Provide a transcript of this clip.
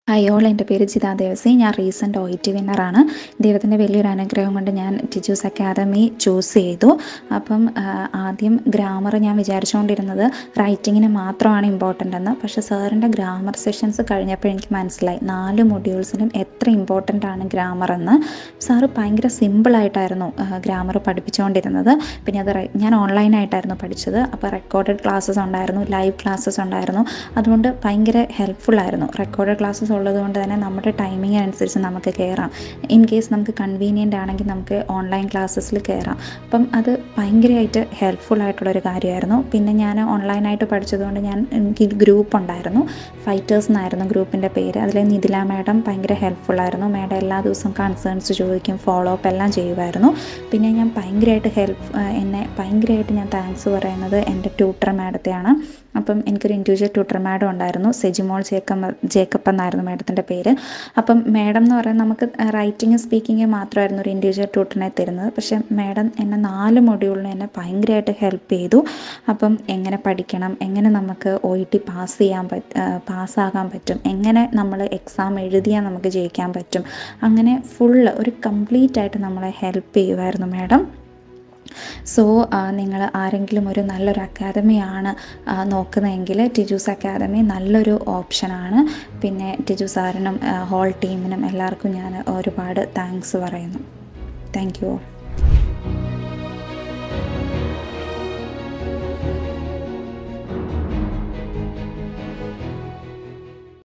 hi all എൻ്റെ പേര് ജിതാ ദേവസി ഞാൻ റീസെൻറ്റ് ഒ ടി വിന്നറാണ് ദൈവത്തിൻ്റെ വലിയൊരു അനുഗ്രഹം കൊണ്ട് ഞാൻ ടിച്ചൂസ് അക്കാദമി ചൂസ് ചെയ്തു അപ്പം ആദ്യം ഗ്രാമർ ഞാൻ വിചാരിച്ചുകൊണ്ടിരുന്നത് റൈറ്റിങ്ങിന് മാത്രമാണ് ഇമ്പോർട്ടൻ്റ് എന്ന് പക്ഷേ സാറിൻ്റെ ഗ്രാമർ സെഷൻസ് കഴിഞ്ഞപ്പോൾ എനിക്ക് മനസ്സിലായി നാല് മൊഡ്യൂൾസിനും എത്ര ഇമ്പോർട്ടൻ്റ് ആണ് ഗ്രാമർ എന്ന് സാറ് ഭയങ്കര സിമ്പിളായിട്ടായിരുന്നു ഗ്രാമർ പഠിപ്പിച്ചുകൊണ്ടിരുന്നത് പിന്നെ അത് ഞാൻ ഓൺലൈനായിട്ടായിരുന്നു പഠിച്ചത് അപ്പോൾ റെക്കോർഡഡ് ക്ലാസ്സസ് ഉണ്ടായിരുന്നു ലൈവ് ക്ലാസ്സസ് ഉണ്ടായിരുന്നു അതുകൊണ്ട് ഭയങ്കര ഹെൽപ്ഫുള്ളായിരുന്നു റെക്കോർഡഡ് ക്ലാസ്സസ് ഉള്ളത് കൊണ്ട് തന്നെ നമ്മുടെ ടൈമിംഗ് അനുസരിച്ച് നമുക്ക് കയറാം ഇൻ കേസ് നമുക്ക് കൺവീനിയൻ്റ് ആണെങ്കിൽ നമുക്ക് ഓൺലൈൻ ക്ലാസ്സസിൽ കയറാം അപ്പം അത് ഭയങ്കരമായിട്ട് ഹെൽപ്ഫുൾ ആയിട്ടുള്ളൊരു കാര്യമായിരുന്നു പിന്നെ ഞാൻ ഓൺലൈനായിട്ട് പഠിച്ചതുകൊണ്ട് ഞാൻ എനിക്ക് ഗ്രൂപ്പ് ഉണ്ടായിരുന്നു ഫൈറ്റേഴ്സ് എന്നായിരുന്നു ഗ്രൂപ്പിൻ്റെ പേര് അതിൽ നിതില മാഡം ഭയങ്കര ഹെൽപ്ഫുള്ളായിരുന്നു മാഡം എല്ലാ ദിവസവും കൺസേൺസ് ചോദിക്കും ഫോളോ അപ്പ് എല്ലാം ചെയ്യുമായിരുന്നു പിന്നെ ഞാൻ ഭയങ്കരമായിട്ട് ഹെൽപ്പ് എന്നെ ഭയങ്കരമായിട്ട് ഞാൻ താങ്ക്സ് പറയുന്നത് എൻ്റെ ട്യൂട്ടർ മാഡത്തെയാണ് അപ്പം എനിക്കൊരു ഇൻഡിവിജ്വൽ ട്യൂട്ടർ മാഡം ഉണ്ടായിരുന്നു സെജിമോൾ ജേക്കബ് ജേക്കബ് എന്നായിരുന്നു മാഡത്തിൻ്റെ പേര് അപ്പം മാഡം എന്ന് പറയുന്നത് നമുക്ക് റൈറ്റിംഗ് സ്പീക്കിംഗ് മാത്രമായിരുന്നു ഒരു ഇൻഡിവിജ്വൽ ട്യൂട്ടറിനെ തരുന്നത് പക്ഷേ മാഡം എന്നെ നാല് മൊഡ്യൂളിന് എന്നെ ഭയങ്കരമായിട്ട് ഹെൽപ്പ് ചെയ്തു അപ്പം എങ്ങനെ പഠിക്കണം എങ്ങനെ നമുക്ക് ഒ ഇ ടി പാസ് ചെയ്യാൻ പറ്റ പാസ്സാകാൻ പറ്റും എങ്ങനെ നമ്മൾ എക്സാം എഴുതിയാൽ നമുക്ക് ജയിക്കാൻ പറ്റും അങ്ങനെ ഫുള്ള് ഒരു കംപ്ലീറ്റ് ആയിട്ട് നമ്മളെ ഹെൽപ്പ് ചെയ്യുമായിരുന്നു മാഡം സോ നിങ്ങൾ ആരെങ്കിലും ഒരു നല്ലൊരു അക്കാദമിയാണ് നോക്കുന്നതെങ്കിൽ ടിജൂസ് അക്കാദമി നല്ലൊരു ഓപ്ഷനാണ് പിന്നെ ടിജു സാറിനും ഹോൾ ടീമിനും എല്ലാവർക്കും ഞാൻ ഒരുപാട് താങ്ക്സ് പറയുന്നു താങ്ക് യു